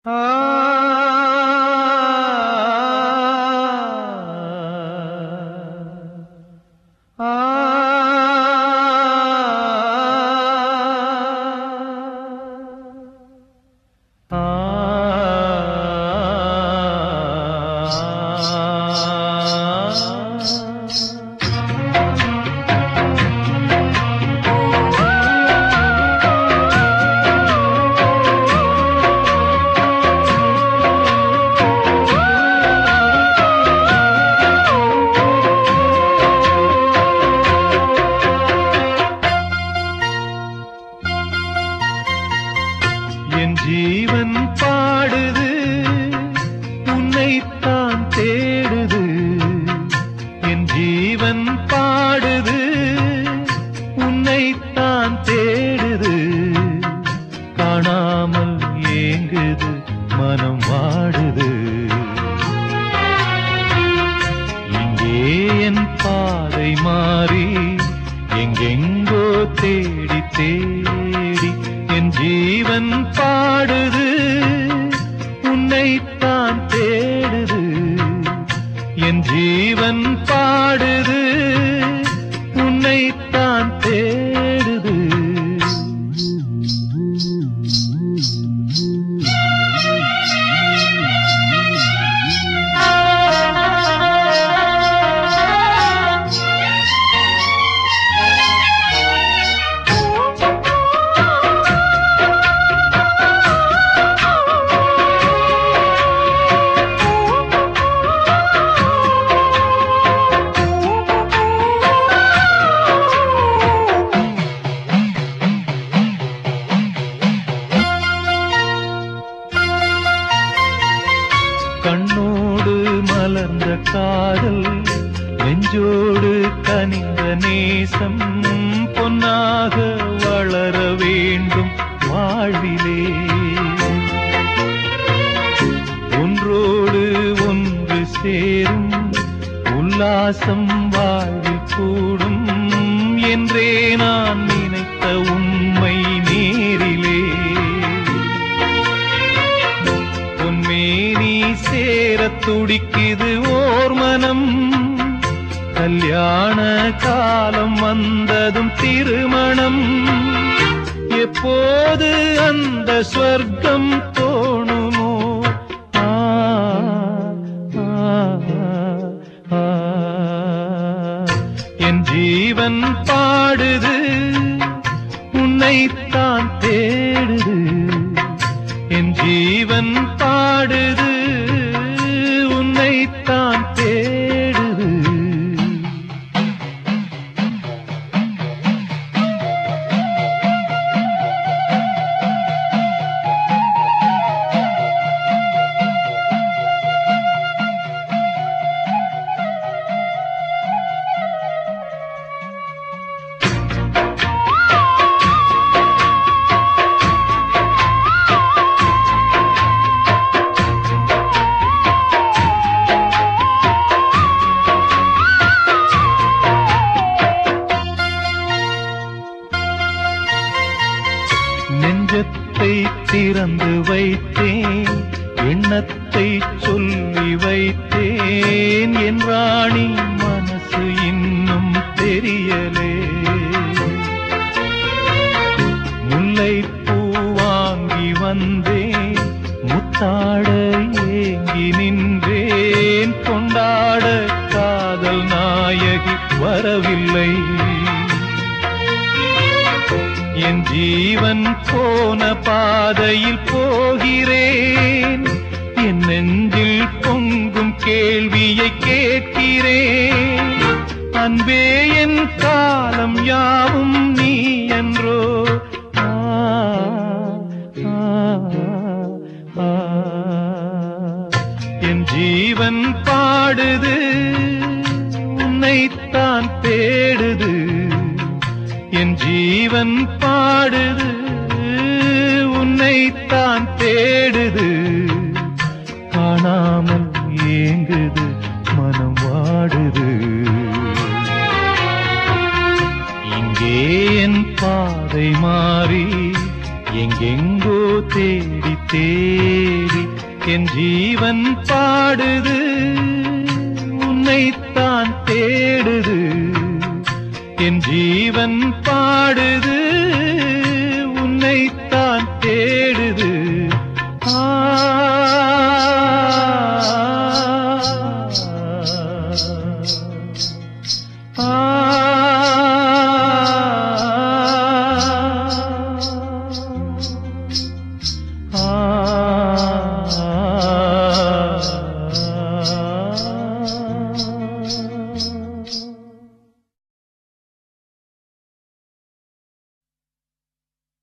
என் ஜீவன் பாடுது உன்னைத்தான் தேடுது என் ஜீவன் பாடுது உன்னைத்தான் தேடுது காணாமல் ஏங்குது மனம் வாடுது இங்கே என் பாதை மாறி எங்கெங்கோ தேடி தேடி என் ஜீவன் பாடுது உன்னைத்தான் தேடுது என் ஜீவன் பாடுது உன்னைத்தான் தேடுது கண்ணோடு மலர்ந்த காதல் நெஞ்சோடு கனிந்த நேசம் பொன்னாக வளர வேண்டும் வாழ்விலே ஒன்றோடு ஒன்று சேரும் உல்லாசம் வாழ்வில் கூடும் என்றே நான் நினைத்த உண்மை நேரிலே பொன்மேனி சேரத் துடிக்குது ஓர் மனம் கல்யாண காலம் வந்ததும் திருமணம் எப்போது அந்த ஸ்வர்க்கம் தோணுமோ ஆ, ஆ, ஆ. என் ஜீவன் பாடுது உன்னைத்தான் தேடுது என் ஜீவன் பாடுது உன்னைத்தான் தேடுது நெஞ்சத்தை திறந்து வைத்தேன் எண்ணத்தை சொல்லி வைத்தேன் என் ராணி மனசு இன்னும் தெரியலே முல்லை பூ வாங்கி வந்தேன் முத்தாட ஏங்கி நின்றேன் கொண்டாட காதல் நாயகி வரவில்லை என் ஜீவன் போன பாதையில் போகிறேன் என் நெஞ்சில் பொங்கும் கேள்வியை கேட்கிறேன் அன்பே என் காலம் யாவும் நீ என்றோ ஆ, ஆ, ஆ. என் ஜீவன் பாடுது உன்னைத்தான் தேடுது என் ஜீவன் பாடுது உன்னைத்தான் தேடுது காணாமல் ஏங்குது மனம் வாடுது இங்கே என் பாதை மாறி எங்கெங்கோ தேடி தேடி என் ஜீவன் பாடுது உன்னைத்தான் தேடுது என் ஜீவன் பாடுது உன்னைத்தான் தேடுது